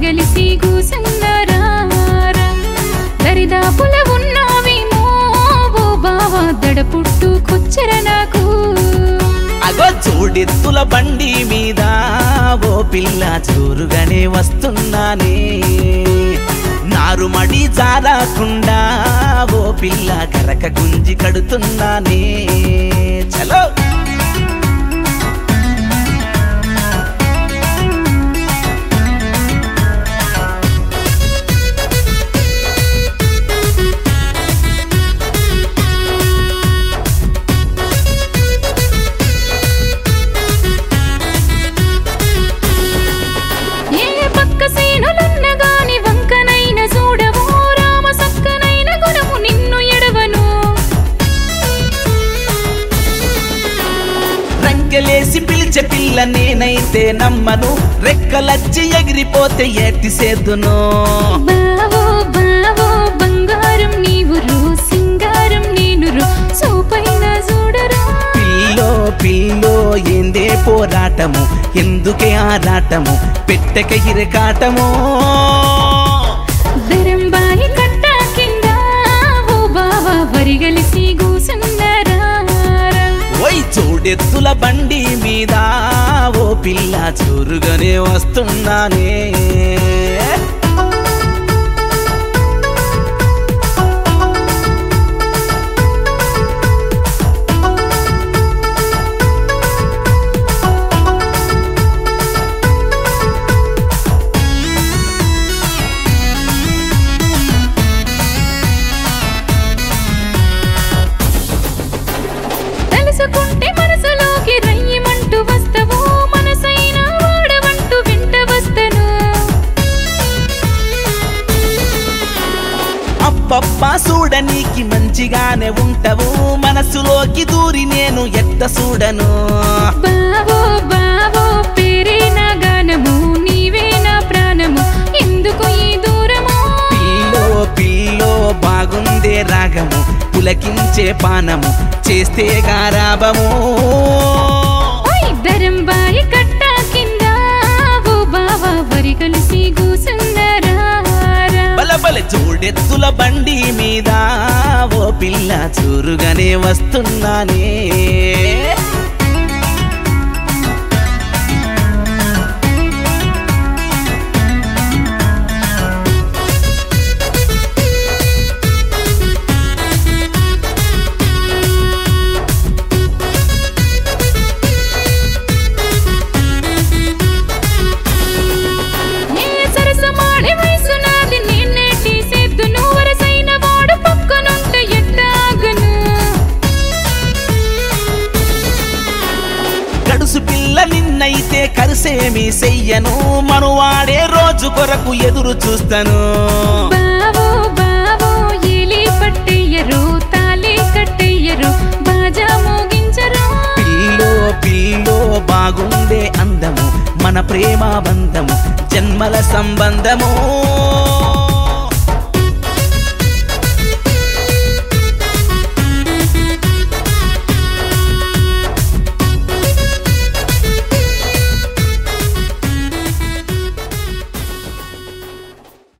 వరిగలిసి కూసన్నారా దరిదాపుల ఉన్నావేమో ఓ బావా దడ పుట్టుకొచ్చర నాకు అగో జోడెత్తుల బండి మీద ఓ పిల్ల జోరుగానే వస్తున్నానే నారుమడి జారకుండా ఓ పిల్ల కరక గుంజి కడుతున్నానే చలో ఏ పక్క సీనులున్న గాని వంకనైన చూడవు రామ సక్కనైన గుణము నిన్ను ఎడవను రంకెలేసి పిలిచే పిల్ల నేనైతే నమ్మను రెక్కలచ్చి ఎగిరిపోతే ఏటి సేద్దును బావో బావో బంగారం నీవురు సింగారం నేనురు సూపైన చూడరా పిల్లో పిల్లో ఏందే పోరాటము ఎందుకే ఆరాటము పెట్టక ఇరకాటము దరంబాయి కట్ట కింద ఓ బావా వరిగలిసి కూసున్నారా ఓయ్ చూడెత్తుల బండి మీద ఓ పిల్ల చూరుగానే వస్తున్నానే తెలుసుకుంటే మనసులోకి రయ్యమంటూ వస్తావు మనసైన వాడవంటూ వెంట వస్తను అప్పప్ప చూడనీకి మంచిగానే ఉంటవు మనసులోకి దూరి నేను ఎట్ట చూడను బావో బావో పేరే నా గానము నీవే నా ప్రాణము ఎందుకు ఈ దూరము పిల్లో పిల్లో బాగుందే రాగము పులకించే పానము చేస్తే గారాబము ఓయ్ దరంబాయి కట్ట కింద ఓ బావా వరి కలిసి కూసున్నారా బలబల జోడెత్తుల బండి మీద ఓ పిల్ల చూరుగానే వస్తున్నానే ఏ సరసమాడే వయసు నాది నిన్నేటి సేద్దును వరసైన వాడు పక్కనుంటే ఎట్టాగను గడుసు పిల్ల నిన్నైతే కరిసేమి చెయ్యను మనువాడే రోజు కొరకు ఎదురు చూస్తాను బావో బావో ఏలి పట్టెయ్యరు తాళి కట్టెయ్యరు బాజా మోగించరు పిల్లో పిల్లో బాగుందే అందము మన ప్రేమ బంధము జన్మల సంబంధము